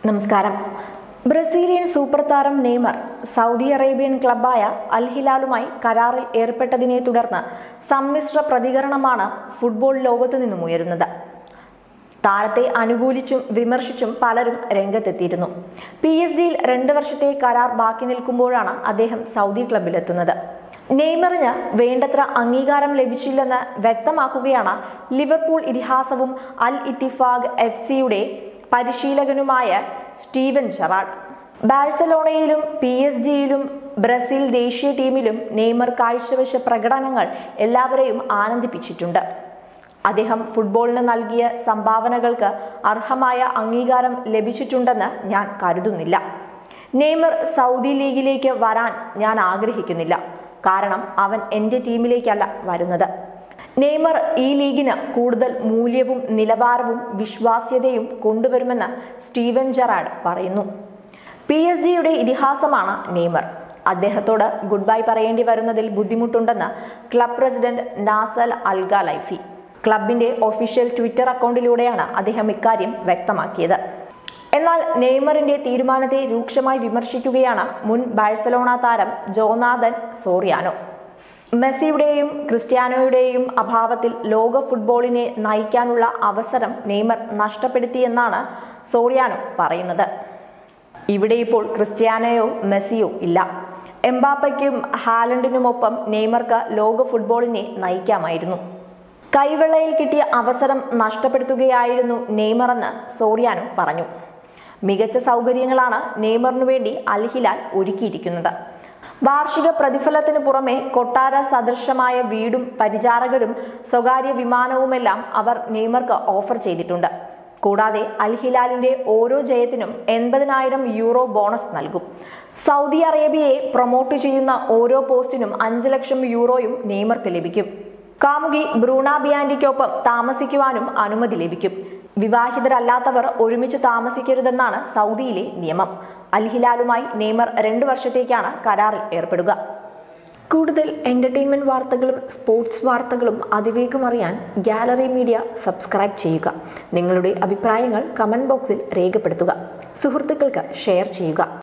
നമസ്കാരം Brazilian super താരം Neymar Saudi Arabian ക്ലബായ അൽ ഹിലാലുമായി കരാറിൽ ഏർപ്പെട്ടതിനെ തുടർന്ന് സമ്മിശ്ര പ്രതികരണമാണ് ഫുട്ബോൾ ലോകത്തു നിന്നും ഉയരുന്നത് താരത്തെ അനുകൂലിച്ചും വിമർശിച്ചും പലരും രംഗത്തെത്തിയിരുന്നു പി എസ് ഡിയിൽ രണ്ട് വർഷത്തെ കരാർ ബാക്കി നിൽക്കുമ്പോഴാണ് അദ്ദേഹം സൗദി ക്ലബിലെത്തുന്നത് നെയ്മറിന് വേണ്ടത്ര അംഗീകാരം ലഭിച്ചില്ലെന്ന് വ്യക്തമാക്കുകയാണ് ലിവർപൂൾ ഇതിഹാസവും അൽ ഇത്തിഫാഖ് എഫ് സിയുടെ പരിശീലകനുമായ സ്റ്റീവൻ ജെറാഡ് ബാഴ്സലോണയിലും പി എസ് ജിയിലും ബ്രസീൽ ദേശീയ ടീമിലും നെയ്മർ കാഴ്ചവെച്ച പ്രകടനങ്ങൾ എല്ലാവരെയും ആനന്ദിപ്പിച്ചിട്ടുണ്ട് അദ്ദേഹം ഫുട്ബോളിന് നൽകിയ സംഭാവനകൾക്ക് അർഹമായ അംഗീകാരം ലഭിച്ചിട്ടുണ്ടെന്ന് ഞാൻ കരുതുന്നില്ല നെയ്മർ സൗദി ലീഗിലേക്ക് വരാൻ ഞാൻ ആഗ്രഹിക്കുന്നില്ല കാരണം അവൻ എൻ്റെ ടീമിലേക്കല്ല വരുന്നത് നെയ്മർ ഈ ലീഗിന് കൂടുതൽ മൂല്യവും നിലവാരവും വിശ്വാസ്യതയും കൊണ്ടുവരുമെന്ന് സ്റ്റീവൻ ജെറാഡ് പറയുന്നു പി എസ് ജിയുടെ ഇതിഹാസമാണ് നെയ്മർ അദ്ദേഹത്തോട് ഗുഡ് ബൈ പറയേണ്ടി വരുന്നതിൽ ബുദ്ധിമുട്ടുണ്ടെന്ന് club president Nasser Al Khelaifi ക്ലബിന്റെ ഒഫീഷ്യൽ ട്വിറ്റർ അക്കൗണ്ടിലൂടെയാണ് അദ്ദേഹം ഇക്കാര്യം വ്യക്തമാക്കിയത് എന്നാൽ നെയ്മറിന്റെ തീരുമാനത്തെ രൂക്ഷമായി വിമർശിക്കുകയാണ് മുൻ ബാഴ്സലോണ താരം ജോനാഥൻ സോറിയാനോ മെസ്സിയുടെയും ക്രിസ്ത്യാനോയുടെയും അഭാവത്തിൽ ലോക ഫുട്ബോളിനെ നയിക്കാനുള്ള അവസരം നെയ്മർ നഷ്ടപ്പെടുത്തിയെന്നാണ് സോറിയാനോ പറയുന്നത് ഇവിടെ ഇപ്പോൾ ക്രിസ്ത്യാനോയോ മെസ്സിയോ ഇല്ല എംബാപ്പയ്ക്കും ഹാലൻഡിനുമൊപ്പം നെയ്മർക്ക് ലോക ഫുട്ബോളിനെ നയിക്കാമായിരുന്നു കൈവെള്ളയിൽ കിട്ടിയ അവസരം നഷ്ടപ്പെടുത്തുകയായിരുന്നു നെയ്മറെന്ന് സോറിയാനോ പറഞ്ഞു മികച്ച സൗകര്യങ്ങളാണ് നെയ്മറിനു വേണ്ടി അൽഹിലാൽ ഒരുക്കിയിരിക്കുന്നത് വാർഷിക പ്രതിഫലത്തിന് പുറമെ കൊട്ടാര സദൃശമായ വീടും പരിചാരകരും സ്വകാര്യ വിമാനവുമെല്ലാം അവർ നെയ്മർക്ക് ഓഫർ ചെയ്തിട്ടുണ്ട് കൂടാതെ അൽഹിലാലിന്റെ ഓരോ ജയത്തിനും എൺപതിനായിരം യൂറോ ബോണസ് നൽകും സൗദി അറേബ്യയെ പ്രൊമോട്ട് ചെയ്യുന്ന ഓരോ പോസ്റ്റിനും അഞ്ച് ലക്ഷം യൂറോയും നെയ്മർക്ക് ലഭിക്കും കാമുകി ബ്രൂണ ബിയാൻഡിക്കൊപ്പം താമസിക്കുവാനും അനുമതി ലഭിക്കും വിവാഹിതരല്ലാത്തവർ ഒരുമിച്ച് താമസിക്കരുതെന്നാണ് സൗദിയിലെ നിയമം അൽഹിലാലുമായി നെയ്മർ രണ്ടു വർഷത്തേക്കാണ് കരാറിൽ ഏർപ്പെടുക കൂടുതൽ എന്റർടൈൻമെന്റ് വാർത്തകളും സ്പോർട്സ് വാർത്തകളും അതിവേഗം അറിയാൻ ഗാലറി മീഡിയ സബ്സ്ക്രൈബ് ചെയ്യുക നിങ്ങളുടെ അഭിപ്രായങ്ങൾ കമന്റ് ബോക്സിൽ രേഖപ്പെടുത്തുക സുഹൃത്തുക്കൾക്ക് ഷെയർ ചെയ്യുക